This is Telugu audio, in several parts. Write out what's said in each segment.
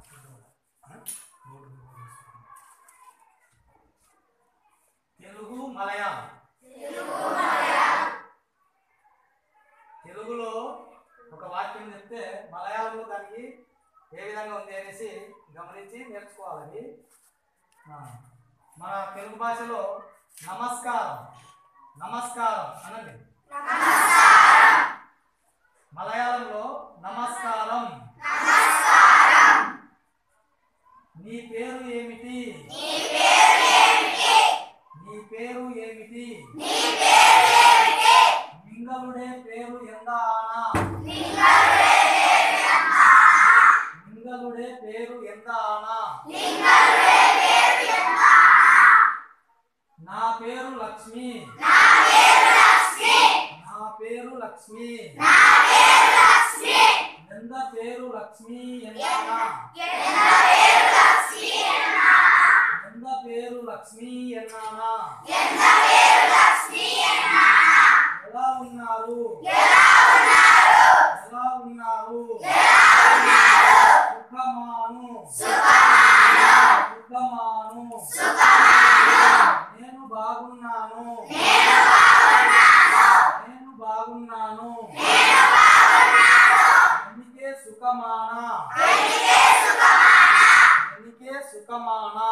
తెలుగు మలయాళం తెలుగులో ఒక వాక్యం చెప్తే మలయాళంలో దానికి ఏ విధంగా ఉంది అనేసి గమనించి నేర్చుకోవాలి ఆ, మన తెలుగు భాషలో నమస్కారం నమస్కారం అనండి మలయాళంలో నమస్కారం నీ పేరు ఏమిటి నీ పేరు ఏమిటి మింగలుడే పేరు ఎందానా మింగలుడే పేరు ఎందానా నా పేరు లక్ష్మి నా పేరు లక్ష్మి ఎంత పేరు లక్ష్మి ఎందానా ఎంత పేరు లక్ష్మి ఎన్నానా ఎలా ఉన్నారు ఎలా ఉన్నారు సుఖమాను సుఖమాను నేను బాగున్నాను నేను బాగున్నాను ఎనికే సుఖమానా ఎనికే సుఖమానా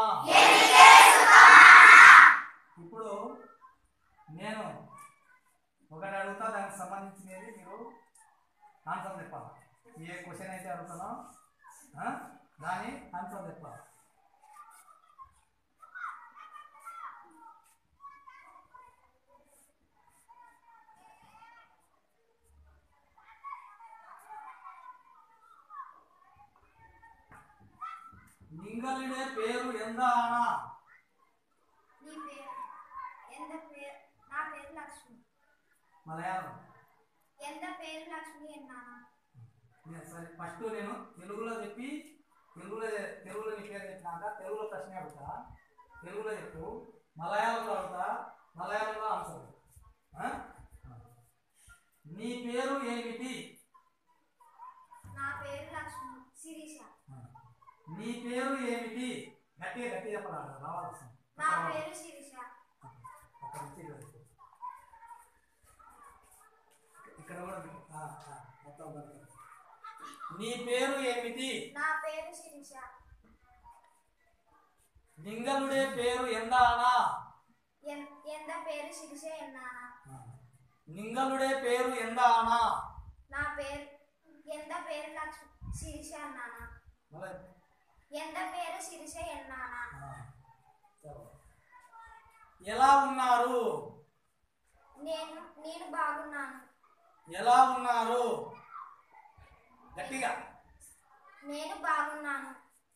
ఇప్పుడు నేను ఒకటి అడుగుతా దానికి సంబంధించినది మీరు ఆన్సర్ చెప్పాలి ఏ క్వశ్చన్ అయితే అడుగుతానో ఆ, దాని ఆన్సర్ చెప్పాలి నింగలుడే పేరు ఎందానా నీ పేరు ఎంత పేరు నా పేరు లక్ష్మి మలయాళం ఎంత పేరు లక్ష్మి అన్నానా నేను సరే ఫస్ట్ నేను తెలుగులో చెప్పి తెలుగులో తెలుగులో నీ పేరు చెప్పినాక తెలుగులో ప్రశ్న అడుగుతా తెలుగులో చెప్పు మలయాళంలో అడుగుతా మలయాళంలో ఆన్సర్ ఆ? నీ పేరు ఏమిటి నా పేరు లక్ష్మి శిరీష ఆ. నీ పేరు ఏమిటి గట్టిగా గట్టిగా చెప్పాలి రావాల్సి నా పేరు శిరీష అక్కడ నుంచి ఇక్కడ వరకు. ఇక్కడ కూడా ఆ, ఆ, మొత్తం వరకు. నీ పేరు ఏమిటి నా పేరు శిరీష నింగలుడే పేరు ఎందానా ఎన్- ఎంత పేరు శిరీష ఎన్నానా నింగలుడే పేరు ఎందానా నా పేరు ఎంత పేరు లక్ష్మి శిరీష అన్నానా మళ్ళీ ఎంత పేరు శిరీష ఎన్నానా ఆ, చలో. ఎలా ఉన్నారు నేను నేను బాగున్నాను ఎలా ఉన్నారు గట్టిగా నేను బాగున్నాను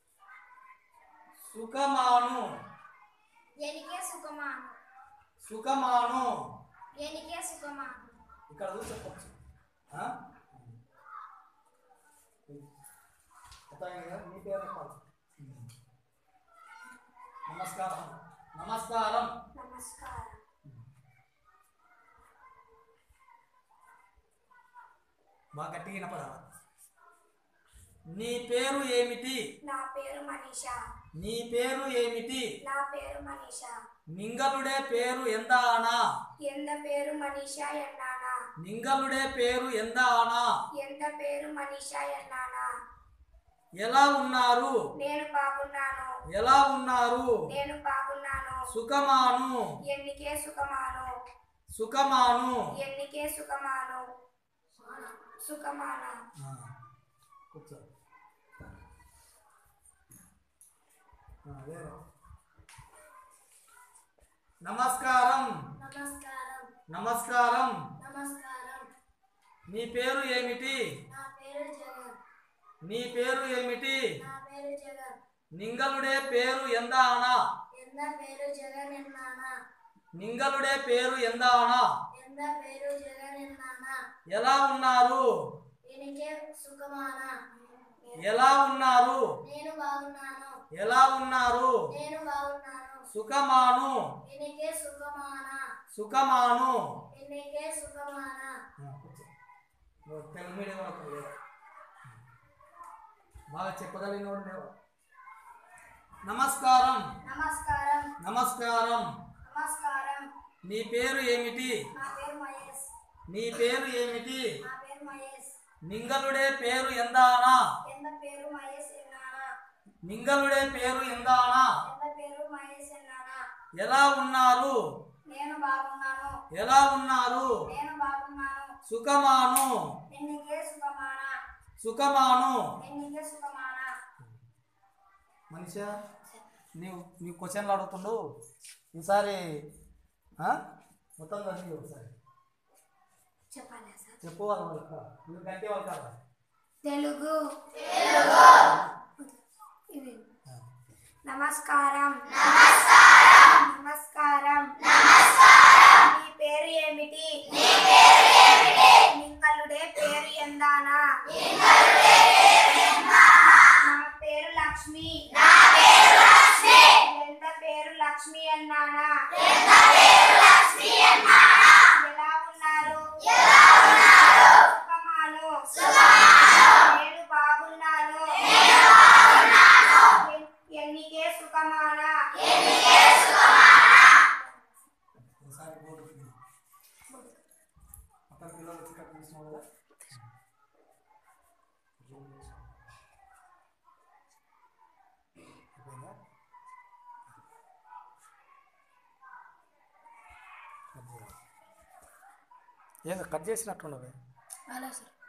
సుఖమాను ఎనికే సుఖమాను సుఖమాను ఎనికే సుఖమాను ఇక్కడ చూసి చెప్పచ్చు ఆ? అర్థమైంది కదా? నీ పేరు చెప్పాలి నమస్కారం నమస్కారం నమస్కారం బాగా గట్టిగా వినపడాలి నీ పేరు ఏమిటి నా పేరు మనీషా నీ పేరు ఏమిటి నా పేరు మనీషా నింగలుడే పేరు ఎందానా ఎంత పేరు మనీషా ఎన్నానా నింగలుడే పేరు ఎందానా ఎంత పేరు మనీషా ఎన్నానా ఎలా ఉన్నారు నేను బాగున్నాను ఎలా ఉన్నారు నేను బాగున్నాను సుఖమాను ఎన్నికే సుఖమాను సుఖమాను ఎన్నికే సుఖమాను సుఖమాన ఆ, కూర్చో ఆ, వేరే. నమస్కారం నమస్కారం నమస్కారం నమస్కారం నీ పేరు ఏమిటి నా పేరు జగన్ నీ పేరు ఏమిటి నా పేరు జగన్ నింగలుడే పేరు ఎందానా ఎంత పేరు జగన్ ఎన్నానా నింగలుడే పేరు ఎందానా ఎంత పేరు జగన్ ఎన్నానా ఎలా ఉన్నారు ఎనికే సుఖమాన ఎలా ఉన్నారు నేను బాగున్నాను ఎలా ఉన్నారు నేను బాగున్నాను సుఖమాను ఎనికే సుఖమాన సుఖమాను ఎనికే సుఖమాన ఆ, కూర్చో. నువ్వు తెలుగు మీడియం వాళ్ళకు లేదు. బాగా చెప్పగలిగిన వాడు లేవా నమస్కారం నమస్కారం నమస్కారం నమస్కారం నీ పేరు ఏమిటి నా పేరు మహేష్ నీ పేరు ఏమిటి నా పేరు మహేష్ మింగలుడే పేరు ఎందానా ఎంత పేరు మహేష్ ఎన్నానా మింగలుడే పేరు ఎందానా ఎంత పేరు మహేష్ ఎన్నానా ఎలా ఉన్నారు నేను బాగున్నాను ఎలా ఉన్నారు నేను బాగున్నాను సుఖమాను ఎన్నికే సుఖమానా సుఖమాను ఎన్నికే సుఖమానా మనిషా నీవు నీ క్వశ్చన్లు అడుగుతుండు ఈసారి ఆ? మొత్తం చదివి ఒకసారి చెప్పాలా సార్ చెప్పు వాళ్ళు వాళ్ళ మీరు గట్టి వాళ్ళు కాదు తెలుగు ఇది నమస్కారం నమస్కారం నీ పేరు ఏమిటి నింకలుడే పేరు ఎందానా నా పేరు లక్ష్మి ఎంత పేరు లక్ష్మి అన్నానా ఎలా ఉన్నారు సుఖమాను నేను బాగున్నాను ఎన్- ఎన్నికే సుఖమానా ఒకసారి బోర్డు ఉంది. అక్కడ పిల్లలు వచ్చి ఇక్కడ కూర్చున్నావు కదా జూమ్ చేసి. అయిపోయిందా? కట్ చేయరా. ఏందో కట్ చేసినట్టున్నది అలా సార్